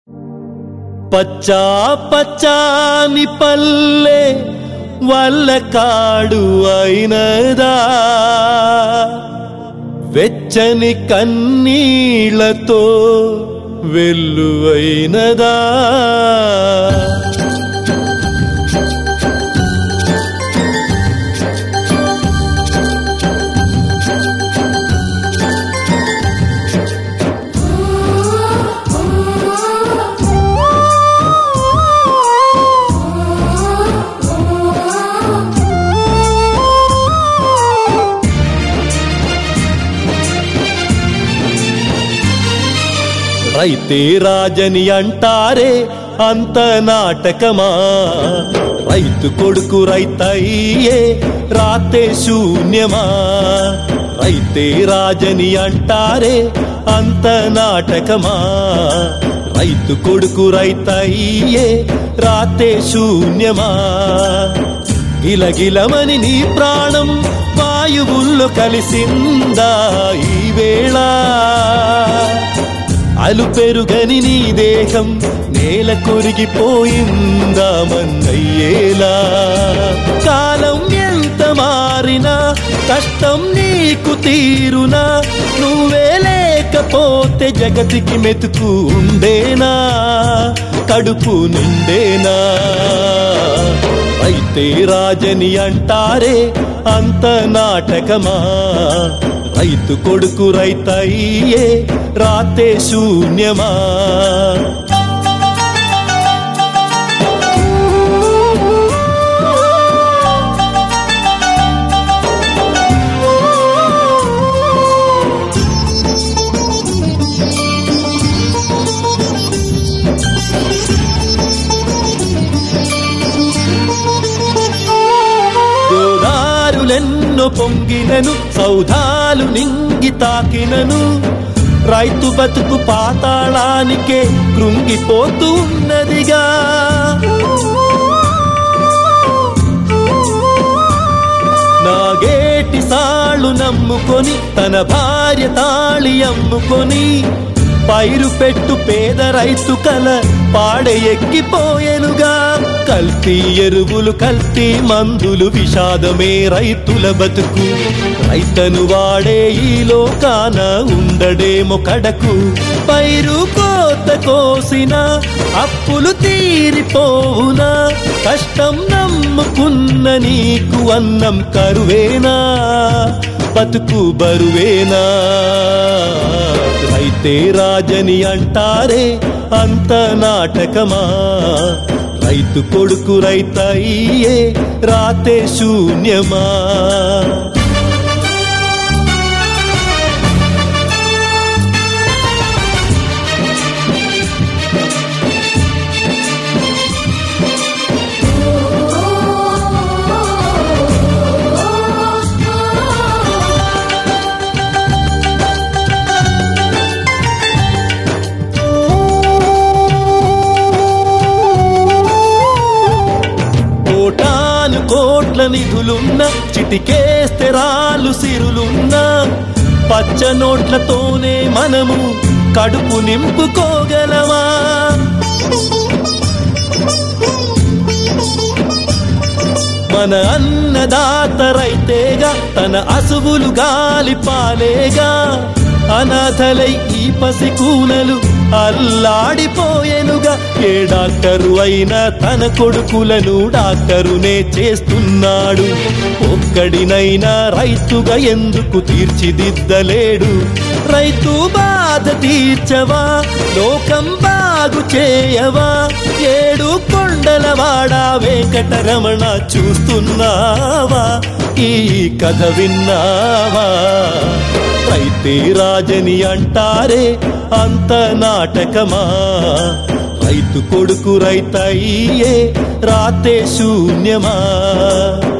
పచ్చా పచ్చాని పల్లె వల్ల కాడు అయినదా వెచ్చని కన్నీళ్లతో వెల్లువైనదా రైతే రాజని అంటారే అంత నాటకమా రైతు కొడుకు రైతయ్యే రాతే శూన్యమా రైతే రాజని అంటారే అంత నాటకమా రైతు కొడుకు రైతయ్యే రాతే శూన్యమా గిలగిలమని నీ ప్రాణం వాయువుల్లో కలిసిందా ఈ వేళ అలు పెరుగని నీ దేహం నేల కొరిగిపోయిందా మన్నయ్యేలా కాలం ఎంత మారినా కష్టం నీకు తీరునా నువ్వే లేకపోతే జగతికి మెతుకు ఉండేనా కడుపు నిండేనా అయితే రాజని అంటారే అంత నాటకమా రైతు కొడుకు రైతయ్యే రాతే శూన్యమా గోదారులెన్నో పొంగినను సౌధాలు నింగి తాకినను రైతు బతుకు పాతాళానికే కృంగిపోతూ ఉన్నదిగా నాగేటి సాళ్ళు నమ్ముకొని తన భార్య తాళి అమ్ముకొని పైరు పెట్టు పేద రైతు కల పాడె ఎక్కిపోయెనుగా కల్తీ ఎరువులు కల్తీ మందులు విషాదమే రైతుల బతుకు రైతను వాడే ఈ లోకాన ఉండడేమో కడకు పైరు కోత కోసిన అప్పులు తీరిపోవునా కష్టం నమ్ముకున్న నీకు అన్నం కరువేనా బతుకు బరువేనా రైతే రాజని అంటారే అంత నాటకమా రైతు కొడుకు రైతయ్యే రాతే శూన్యమా కోటాను కోట్ల నిధులున్న చిటికేస్తే రాలు సిరులున్న పచ్చ నోట్లతోనే మనము కడుపు నింపుకోగలమా మన అన్నదాత రైతేగా తన అసువులు గాలి పాలేగా అనాథలై ఈ పసి కూనలు అల్లాడిపోయెనుగా ఏ డాక్టరు అయినా తన కొడుకులను డాక్టరునే చేస్తున్నాడు ఒక్కడినైనా రైతుగా ఎందుకు తీర్చిదిద్దలేడు రైతు బాధ తీర్చవా లోకం బాగు చేయవా ఏడు కొండలవాడా వెంకటరమణ చూస్తున్నావా ఈ కథ విన్నావా రైతే రాజని అంటారే అంత నాటకమా రైతు కొడుకు రైతయ్యే రాతే శూన్యమా